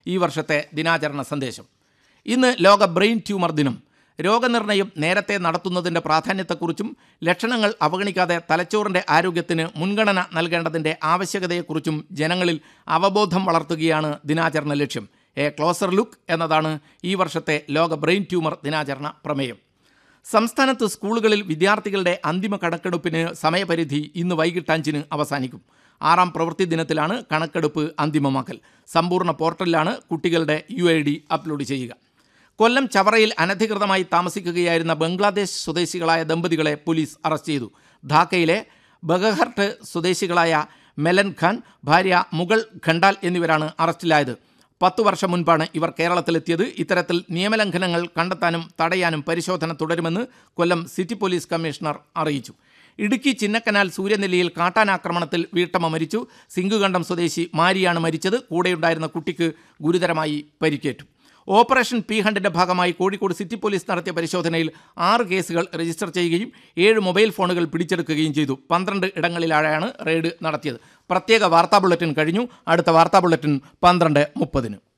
ഈ വർഷത്തെ ദിനാചരണ സന്ദേശം ഇന്ന് ലോക ബ്രെയിൻ ട്യൂമർ ദിനം രോഗനിർണയം നേരത്തെ നടത്തുന്നതിൻ്റെ പ്രാധാന്യത്തെക്കുറിച്ചും ലക്ഷണങ്ങൾ അവഗണിക്കാതെ തലച്ചോറിൻ്റെ ആരോഗ്യത്തിന് മുൻഗണന നൽകേണ്ടതിൻ്റെ ആവശ്യകതയെക്കുറിച്ചും ജനങ്ങളിൽ അവബോധം വളർത്തുകയാണ് ദിനാചരണ ലക്ഷ്യം എ ക്ലോസർ ലുക്ക് എന്നതാണ് ഈ വർഷത്തെ ലോക ബ്രെയിൻ ട്യൂമർ ദിനാചരണ പ്രമേയം സംസ്ഥാനത്ത് സ്കൂളുകളിൽ വിദ്യാർത്ഥികളുടെ അന്തിമ കണക്കെടുപ്പിന് സമയപരിധി ഇന്ന് വൈകിട്ട് അഞ്ചിന് അവസാനിക്കും ആറാം പ്രവൃത്തി ദിനത്തിലാണ് കണക്കെടുപ്പ് അന്തിമമാക്കൽ സമ്പൂർണ്ണ പോർട്ടലിലാണ് കുട്ടികളുടെ യു ഐ ഡി അപ്ലോഡ് ചെയ്യുക കൊല്ലം ചവറയിൽ അനധികൃതമായി താമസിക്കുകയായിരുന്ന ബംഗ്ലാദേശ് സ്വദേശികളായ ദമ്പതികളെ പോലീസ് അറസ്റ്റ് ചെയ്തു ധാക്കയിലെ ബഗഹർട്ട് സ്വദേശികളായ മെലൻ ഖാൻ ഭാര്യ മുഗൾ ഖണ്ടാൽ എന്നിവരാണ് അറസ്റ്റിലായത് പത്തു വർഷം മുൻപാണ് ഇവർ കേരളത്തിലെത്തിയത് ഇത്തരത്തിൽ നിയമലംഘനങ്ങൾ കണ്ടെത്താനും തടയാനും പരിശോധന തുടരുമെന്ന് കൊല്ലം സിറ്റി പോലീസ് കമ്മീഷണർ അറിയിച്ചു ഇടുക്കി ചിന്നക്കനാൽ സൂര്യനെല്ലിയിൽ കാട്ടാനാക്രമണത്തിൽ വീട്ടമ്മ മരിച്ചു സിംഗുകണ്ഠം സ്വദേശി മാരിയാണ് മരിച്ചത് കൂടെയുണ്ടായിരുന്ന കുട്ടിക്ക് ഗുരുതരമായി പരിക്കേറ്റു ഓപ്പറേഷൻ പി ഹണ്ടിന്റെ ഭാഗമായി കോഴിക്കോട് സിറ്റി പോലീസ് നടത്തിയ പരിശോധനയിൽ ആറ് കേസുകൾ രജിസ്റ്റർ ചെയ്യുകയും ഏഴ് മൊബൈൽ ഫോണുകൾ പിടിച്ചെടുക്കുകയും ചെയ്തു പന്ത്രണ്ട് ഇടങ്ങളിലാണ് റെയ്ഡ് നടത്തിയത് പ്രത്യേക വാർത്താ ബുള്ളറ്റിൻ കഴിഞ്ഞു അടുത്ത വാർത്താ ബുള്ളറ്റിൻ പന്ത്രണ്ട് മുപ്പതിന്